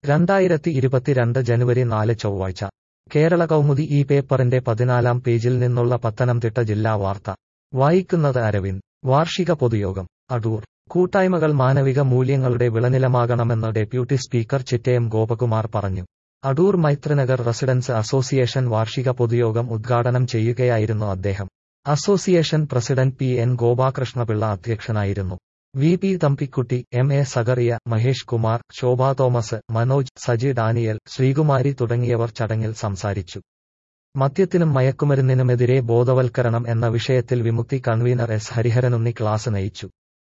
രണ്ടായിരത്തി ഇരുപത്തിരണ്ട് ജനുവരി നാല് ചൊവ്വാഴ്ച കേരള കൗമുദി ഈ പേപ്പറിന്റെ പതിനാലാം പേജിൽ നിന്നുള്ള പത്തനംതിട്ട ജില്ലാ വാർത്ത വായിക്കുന്നത് അരവിന്ദ് വാർഷിക പൊതുയോഗം അടൂർ കൂട്ടായ്മകൾ മാനവിക മൂല്യങ്ങളുടെ വിളനിലമാകണമെന്ന് ഡെപ്യൂട്ടി സ്പീക്കർ ചിറ്റയം ഗോപകുമാർ പറഞ്ഞു അടൂർ മൈത്രിനഗർ റെസിഡൻസ് അസോസിയേഷൻ വാർഷിക പൊതുയോഗം ഉദ്ഘാടനം ചെയ്യുകയായിരുന്നു അദ്ദേഹം association president P N Gopakrishnapillai അധ്യക്ഷനായിരുന്നു V P Thampikutty M A Zacharia Mahesh Kumar Shobha Thomas Manoj Saji Daniel Sreekumari തുടങ്ങിയവർ ചടങ്ങിൽ സംസാരിച്ചു മദ്യത്തിനും മയക്കുമരുന്നിനുമെതിരെ ബോധവൽക്കരണം എന്ന വിഷയത്തിൽ Vimukthi convener S Hariharanunni class നയിച്ചു